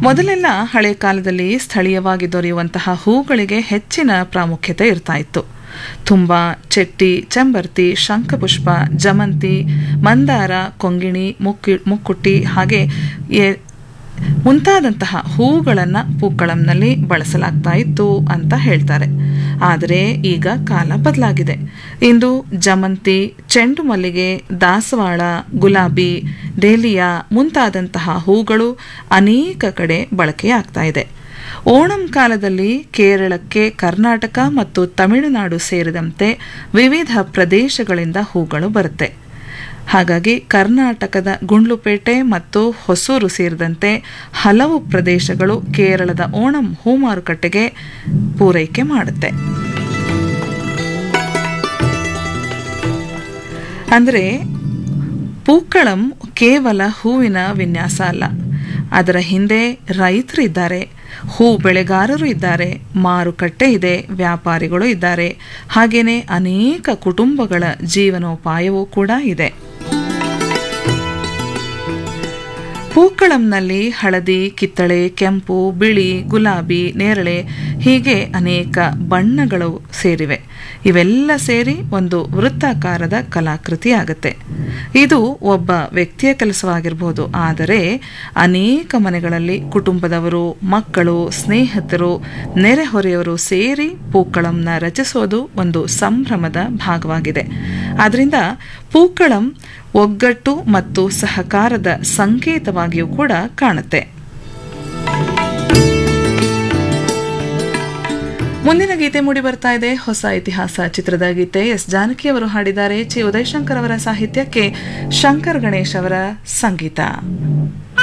ಮೊದಲೆಲ್ಲ ಹಳೆ ಕಾಲದಲ್ಲಿ ಸ್ಥಳೀಯವಾಗಿ ದೊರೆಯುವಂತಹ ಹೂಗಳಿಗೆ ಹೆಚ್ಚಿನ ಪ್ರಾಮುಖ್ಯತೆ ಇರ್ತಾ ಇತ್ತು ತುಂಬ ಚೆಟ್ಟಿ ಚೆಂಬರ್ತಿ ಶಂಖಪುಷ್ಪ ಜಮಂತಿ ಮಂದಾರ ಕೊಂಗಿಣಿ ಮುಕ್ಕಿ ಮುಕ್ಕುಟ್ಟಿ ಹಾಗೆ ಎ- ಮುಂತಾದಂತಹ ಹೂಗಳನ್ನು ಪೂಕ್ಕಳಂನಲ್ಲಿ ಬಳಸಲಾಗ್ತಾ ಇತ್ತು ಅಂತ ಹೇಳ್ತಾರೆ ಆದರೆ ಈಗ ಕಾಲ ಬದಲಾಗಿದೆ ಇಂದು ಜಮಂತಿ ಚೆಂಡು ಮಲ್ಲಿಗೆ ದಾಸವಾಳ ಗುಲಾಬಿ ಡೇಲಿಯಾ ಮುಂತಾದಂತಹ ಹೂಗಳು ಅನೇಕ ಕಡೆ ಬಳಕೆಯಾಗ್ತಾ ಇದೆ ಓಣಂ ಕಾಲದಲ್ಲಿ ಕೇರಳಕ್ಕೆ ಕರ್ನಾಟಕ ಮತ್ತು ತಮಿಳುನಾಡು ಸೇರಿದಂತೆ ವಿವಿಧ ಪ್ರದೇಶಗಳಿಂದ ಹೂಗಳು ಬರುತ್ತೆ ಹಾಗಾಗಿ ಕರ್ನಾಟಕದ ಗುಂಡ್ಲುಪೇಟೆ ಮತ್ತು ಹೊಸೂರು ಸೇರಿದಂತೆ ಹಲವು ಪ್ರದೇಶಗಳು ಕೇರಳದ ಓಣಂ ಹೂ ಮಾರುಕಟ್ಟೆಗೆ ಪೂರೈಕೆ ಮಾಡುತ್ತೆ ಅಂದರೆ ಪೂಕ್ಕಳಂ ಕೇವಲ ಹೂವಿನ ವಿನ್ಯಾಸ ಅಲ್ಲ ಅದರ ಹಿಂದೆ ರೈತರು ಇದ್ದಾರೆ ಹೂ ಬೆಳೆಗಾರರು ಇದ್ದಾರೆ ಮಾರುಕಟ್ಟೆ ಇದೆ ವ್ಯಾಪಾರಿಗಳು ಇದ್ದಾರೆ ಹಾಗೆಯೇ ಅನೇಕ ಕುಟುಂಬಗಳ ಜೀವನೋಪಾಯವೂ ಕೂಡ ಇದೆ ಪೂಕ್ಕಳಂನಲ್ಲಿ ಹಳದಿ ಕಿತ್ತಳೆ ಕೆಂಪು ಬಿಳಿ ಗುಲಾಬಿ ನೇರಳೆ ಹೀಗೆ ಅನೇಕ ಬಣ್ಣಗಳು ಸೇರಿವೆ ಇವೆಲ್ಲ ಸೇರಿ ಒಂದು ವೃತ್ತಾಕಾರದ ಕಲಾಕೃತಿ ಆಗುತ್ತೆ ಇದು ಒಬ್ಬ ವ್ಯಕ್ತಿಯ ಕೆಲಸವಾಗಿರ್ಬೋದು ಆದರೆ ಅನೇಕ ಮನೆಗಳಲ್ಲಿ ಕುಟುಂಬದವರು ಮಕ್ಕಳು ಸ್ನೇಹಿತರು ನೆರೆಹೊರೆಯವರು ಸೇರಿ ಪೂಕ್ಕಳಂನ ರಚಿಸೋದು ಒಂದು ಸಂಭ್ರಮದ ಭಾಗವಾಗಿದೆ ಆದ್ದರಿಂದ ಪೂಕ್ಕಳಂ ಒಗ್ಗಟ್ಟು ಮತ್ತು ಸಹಕಾರದ ಸಂಕೇತವಾಗಿಯೂ ಕೂಡ ಕಾಣುತ್ತೆ ಮುಂದಿನ ಗೀತೆ ಮೂಡಿ ಬರ್ತಾ ಇದೆ ಹೊಸ ಇತಿಹಾಸ ಚಿತ್ರದ ಗೀತೆ ಎಸ್ ಜಾನಕಿ ಅವರು ಹಾಡಿದ್ದಾರೆ ಚಿ ಉದಯಶಂಕರ್ ಅವರ ಸಾಹಿತ್ಯಕ್ಕೆ ಶಂಕರ್ ಗಣೇಶ್ ಅವರ ಸಂಗೀತ